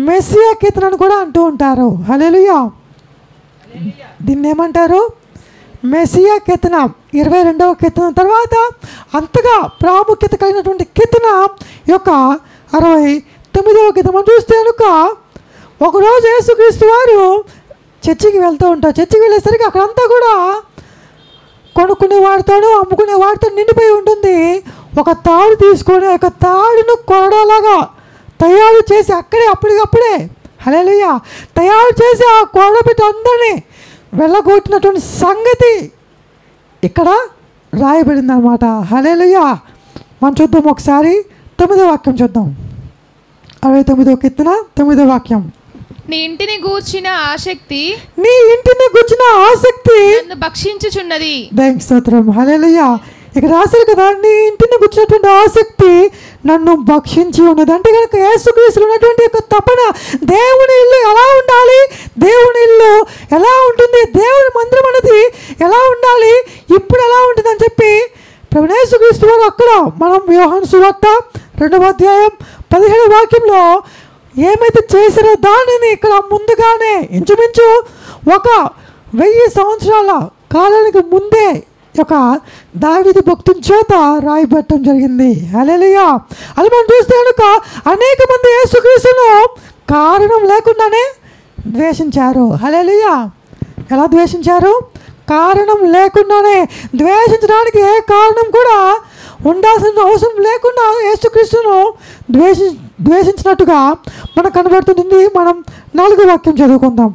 Messiah కీర్తన అని కూడా అంటూ ఉంటారు హల్లెలూయా దీన్ని ఏమంటారు మెస్సియా కీర్తన ఇరవై రెండవ కీర్తన తర్వాత అంతగా ప్రాముఖ్యత కలిగినటువంటి కీర్తన యొక్క అరవై తొమ్మిదవ కీర్తన మనం చూస్తే కనుక ఒకరోజు యేసుక్రీస్తు వారు చర్చికి వెళ్తూ ఉంటారు చర్చికి వెళ్ళేసరికి అక్కడంతా కూడా కొనుక్కునే వాడితోనూ అమ్ముకునే వాడితో నిండిపోయి ఉంటుంది ఒక తాడు తీసుకొని ఒక తాడును కొరడాలాగా తయారు చేసి అక్కడే అప్పటికప్పుడే హలేలుయ్య తయారు చేసి ఆ కొరడబెట్టి అందరినీ వెళ్ళగొట్టినటువంటి సంగతి ఇక్కడ రాయబడింది అనమాట హలేలుయ్య మనం చూద్దాం ఒకసారి తొమ్మిదో వాక్యం చూద్దాం అరవై తొమ్మిదో కీర్తన తొమ్మిదో వాక్యం నీ ఇంటిని గూర్చిన ఆసక్తి నీ ఇంటిని గుచ్చిన ఆసక్తి నన్ను భక్షించుచున్నది థ్యాంక్ స్తోత్రం హల్లెలూయ ఇక్కడ రాశారు కదా నీ ఇంటిని గుచ్చినటువంటి ఆసక్తి నన్ను భక్షించి ఉన్నది అంటే కనుక యేసుక్రీస్తులో ఉన్నటువంటి యొక్క తపన దేవుని ఇల్లు ఎలా ఉండాలి దేవుని ఇల్లు ఎలా ఉంటుంది దేవుని మందిరం అనేది ఎలా ఉండాలి ఇప్పుడు ఎలా ఉంటుంది అని చెప్పి ప్రభునేసుక్రీస్తు వారు అక్కడ మనం వ్యవహాన్ సువార్త రెండవ అధ్యాయం పదిహేడు వాక్యంలో ఏమైతే చేశారో దానిని ఇక్కడ ముందుగానే ఇంచుమించు ఒక వెయ్యి సంవత్సరాల కాలానికి ముందే ఒక దావిది భక్తుని చేత రాయబట్టడం జరిగింది హల్లెలూయా అది మనం చూస్తే కనుక అనేక మంది యేసుక్రీస్తును కారణం లేకుండానే ద్వేషించారు హల్లెలూయా ఎలా ద్వేషించారు కారణం లేకుండానే ద్వేషించడానికి ఏ కారణం కూడా ఉండాల్సిన అవసరం లేకుండా యేసుక్రీస్తును ద్వేషి ద్వేషించినట్టుగా మనకు కనబడుతుంది మనం నాలుగో వాక్యం చదువుకుందాం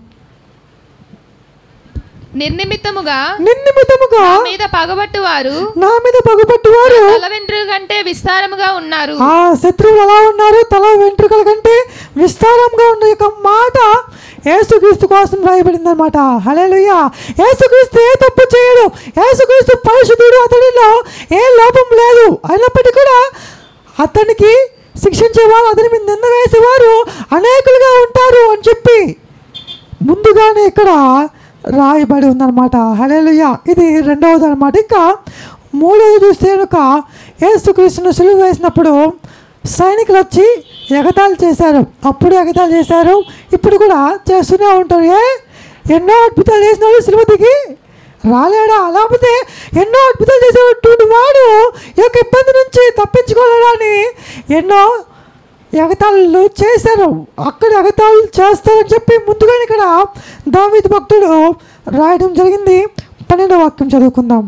నిర్నిమిత్తముగా నిర్నిమితముగా నా మీద పగబట్టు వారు నా మీద పగుపట్టువారు తల వెంట్రుక కంటే విస్తారముగా ఉన్నారు ఆ శత్రువులు ఎలా ఉన్నారు తల వెంట్రుకల కంటే విస్తారంగా ఉన్న యొక్క మాట యేసుక్రీస్తు కోసం రాయబడింది అనమాట హలేలుయ్య యేసుక్రీస్తు ఏ తప్పు చేయడు యేసుక్రీస్తు పరిశుద్ధుడు అతడిలో ఏ లోపం లేదు అయినప్పటికీ కూడా అతనికి శిక్షించేవారు అతని మీద నింద వేసేవారు అనేకులుగా ఉంటారు అని చెప్పి ముందుగానే ఇక్కడ రాయబడి ఉందన్నమాట హలేలుయ్య ఇది రెండవది అనమాట ఇంకా మూడవది చూస్తే కనుక యేసుక్రీస్తును సులువు వేసినప్పుడు సైనికులు వచ్చి ఎగతాళి చేశారు అప్పుడు ఎగతాళి చేశారు ఇప్పుడు కూడా చేస్తూనే ఉంటారు ఏ ఎన్నో అద్భుతాలు చేసినాడు సులువు దిగి రాలేడా లేకపోతే ఎన్నో అద్భుతాలు చేసేటువంటి వాడు ఈ యొక్క ఇబ్బంది నుంచి తప్పించుకోలేడని ఎన్నో ఎగతాళిలు చేశారు అక్కడ ఎగతాళిలు చేస్తారని చెప్పి ముందుగానే ఇక్కడ దావీదు భక్తుడు రాయడం జరిగింది పన్నెండవ వాక్యం చదువుకుందాం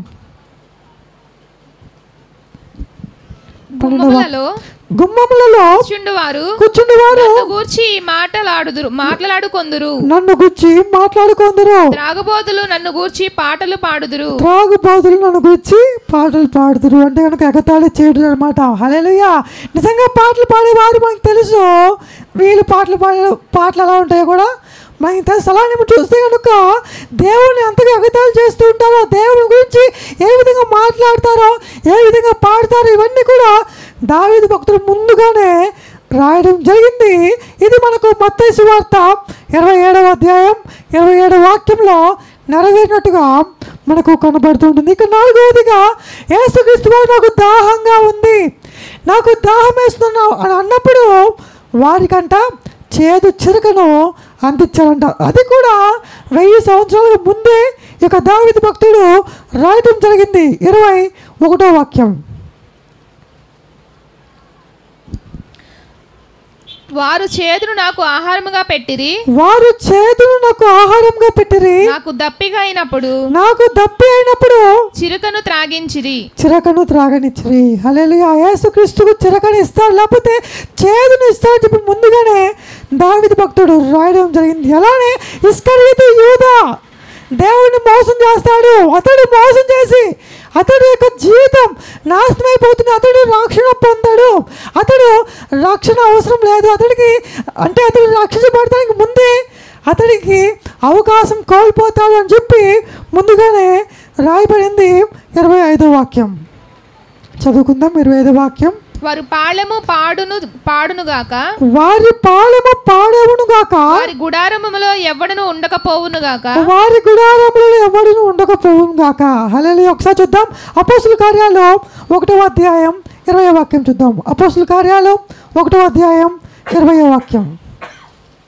పన్నెండవ గుమ్మములలో గుమ్మములలో చుండువారు కూర్చుండేవారు నన్ను గూర్చి మాటలాడుదురు మాట్లాడుకొందురు నన్ను గుచ్చి మాట్లాడుకుందరు త్రాగబోతులు నన్ను గూర్చి పాటలు పాడుదురు త్రాగుబోతులు నన్ను గురించి పాటలు పాడుతురు అంటే కనుక ఎగతాళి చేయడం అనమాట హలేలుయ్య నిజంగా పాటలు పాడేవారు మనకు తెలుసు వీళ్ళు పాటలు పాడే పాటలు ఎలా ఉంటాయో కూడా మనకి తెలుసు అలానే మనం చూస్తే కనుక దేవుని అంతగా ఎగతాళి చేస్తూ ఉంటారో దేవుని గురించి ఏ విధంగా మాట్లాడతారో ఏ విధంగా పాడతారో ఇవన్నీ కూడా దావీదు భక్తులు ముందుగానే రాయడం జరిగింది ఇది మనకు మత్తయి వార్త ఇరవై ఏడవ అధ్యాయం ఇరవై ఏడవ వాక్యంలో నెరవేరినట్టుగా మనకు కనబడుతుంటుంది ఇక నాలుగవదిగా యేసుక్రీస్తు వారు నాకు దాహంగా ఉంది నాకు దాహం వేస్తున్నావు అని అన్నప్పుడు వారికంట చేదు చిరకను అందించారంట అది కూడా వెయ్యి సంవత్సరాల ముందే ఈ యొక్క దావిది భక్తుడు రాయటం జరిగింది ఇరవై ఒకటో వాక్యం వారు చేతును నాకు ఆహారముగా పెట్టిరి వారు చేతును నాకు ఆహారంగా పెట్టిరి నాకు దప్పిగా అయినప్పుడు నాకు దప్పి అయినప్పుడు చిరుకను త్రాగించిరి చిరకను త్రాగనిచ్చిరి హల్లెలూయా యేసుక్రీస్తుకు చిరకని ఇస్తాడు లేకపోతే చేదును ఇస్తాడని చెప్పి ముందుగానే దావిది భక్తుడు రాయడం జరిగింది అలానే ఇస్కరీతు యూదా దేవుడిని మోసం చేస్తాడు అతడు మోసం చేసి అతడు యొక్క జీవితం నాశనమైపోతుంది అతడు రక్షణ పొందాడు అతడు రక్షణ అవసరం లేదు అతడికి అంటే అతడు రక్షించబడటానికి ముందే అతడికి అవకాశం కోల్పోతాడు అని చెప్పి ముందుగానే రాయబడింది ఇరవై ఐదో వాక్యం చదువుకుందాం ఇరవై ఐదో వాక్యం వారు పాళెము పాడును పాడునుగాక వారి పాలెము పాడవును గాక వారి గుడారములో ఎవ్వడను ఉండకపోవును గాక వారి గుడారములో ఎవడును ఉండకపోవును గాక హల్లెలూయా ఒకసారి చూద్దాం అపోస్తుల కార్యాలు ఒకటో అధ్యాయం ఇరవై వాక్యం చూద్దాం అపోస్తుల కార్యాలు ఒకటో అధ్యాయం ఇరవై వాక్యం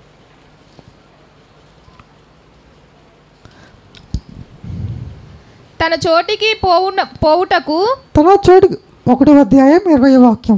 తన చోటికి పోవున పోవుటకు తన చోటు ఒకటో అధ్యాయం ఇరవై వాక్యం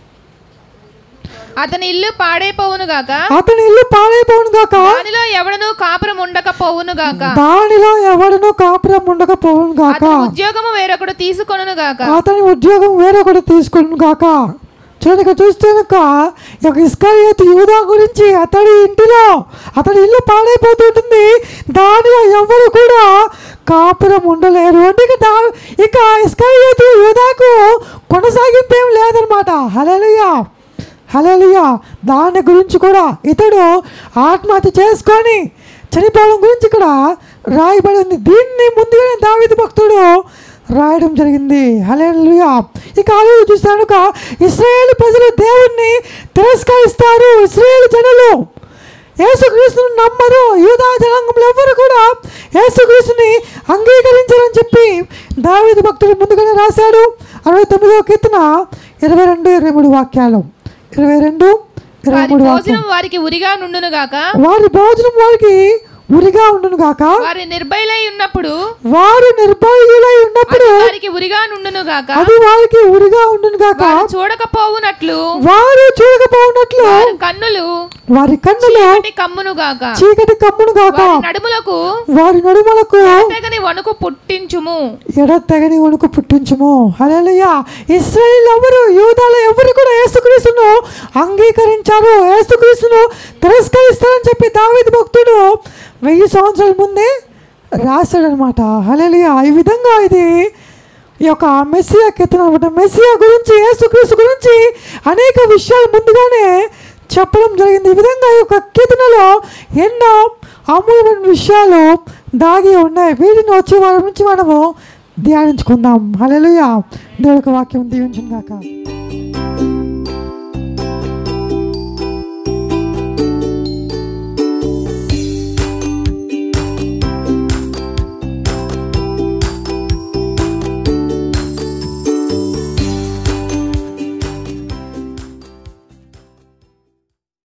అతని ఇల్లు పాడైపోవును గాక అతని ఇల్లు పాడైపోను గాక దానిలో ఎవడను కాపురం ఉండకపోవును గాక దానిలో ఎవడను కాపురం ఉండకపోవును గాక అతని ఉద్యోగము వేరొకడు తీసుకొనును గాక అతని ఉద్యోగం వేరొకటి తీసుకుని గాక చూడండి ఇక్కడ చూస్తే కనుక ఈ యొక్క ఇస్కరియోతు యూదా గురించి అతడి ఇంటిలో అతడి ఇల్లు పాడైపోతుంటుంది దానిలో ఎవరు కూడా కాపురం ఉండలేరు అంటే ఇక దా ఇక ఇస్కరియోతు యూదాకు కొనసాగింపు ఏం లేదనమాట హలలుయా హలలుయా దాని గురించి కూడా ఇతడు ఆత్మహత్య చేసుకొని చనిపోవడం గురించి ఇక్కడ రాయబడి ఉంది దీన్ని ముందుగానే దావిది భక్తుడు రాయడం జరిగింది హలేలుయా ఇక ఆలోచన చూస్తాను ఇస్రాయేల్ ప్రజలు దేవుణ్ణి తిరస్కరిస్తారు ఇస్రాయేల్ జనులు యేసుక్రీస్తుని నమ్మరు యూదా జనాంగంలో ఎవరు కూడా యేసుక్రీస్తుని అంగీకరించరని చెప్పి దావీదు భక్తుడు ముందుగానే రాశాడు అరవై తొమ్మిదవ కీర్తన ఇరవై రెండు ఇరవై మూడు వాక్యాలు ఇరవై రెండు ఇరవై వారి మూడు వాక్యాలు భోజనం వారికి ఉరిగా నుండును గాక వారి భోజనం వారికి ఉరిగా ఉండును గాక వారి నిర్భయులై ఉన్నప్పుడు వారు నిర్భయులై ఉన్నప్పుడు అది వారికి ఉరిగా నుండును గాక అది వారికి ఉరిగా ఉండును గాక వారు చూడకపోవునట్లు వారు చూడకపోవునట్లు వారి కన్నులు వారి కన్నులు చీకటి కమ్మును గాక చీకటి కమ్మును గాక వారి నడుములకు వారి నడుమలకు తెగని వణుకు పుట్టించుము ఎడతెగని వణుకు పుట్టించుము హల్లెలూయా ఇస్రాయేల్ ఎవరు యూదాలో ఎవరు కూడా యేసుక్రీస్తును అంగీకరించారు యేసుక్రీస్తును తిరస్కరిస్తారని చెప్పి దావీదు భక్తుడు వెయ్యి సంవత్సరాల ముందే రాశాడనమాట హల్లెలూయా ఈ విధంగా ఇది ఈ యొక్క మెస్సియా కీర్తన అనమాట మెస్సియా గురించి యేసుక్రీస్తు గురించి అనేక విషయాలు ముందుగానే చెప్పడం జరిగింది ఈ విధంగా ఈ యొక్క కీర్తనలో ఎన్నో అమూల్యమైన విషయాలు దాగి ఉన్నాయి వీటిని వచ్చే వారి నుంచి మనము ధ్యానించుకుందాం హల్లెలూయా దేవుడి యొక్క వాక్యం దీవించుగాక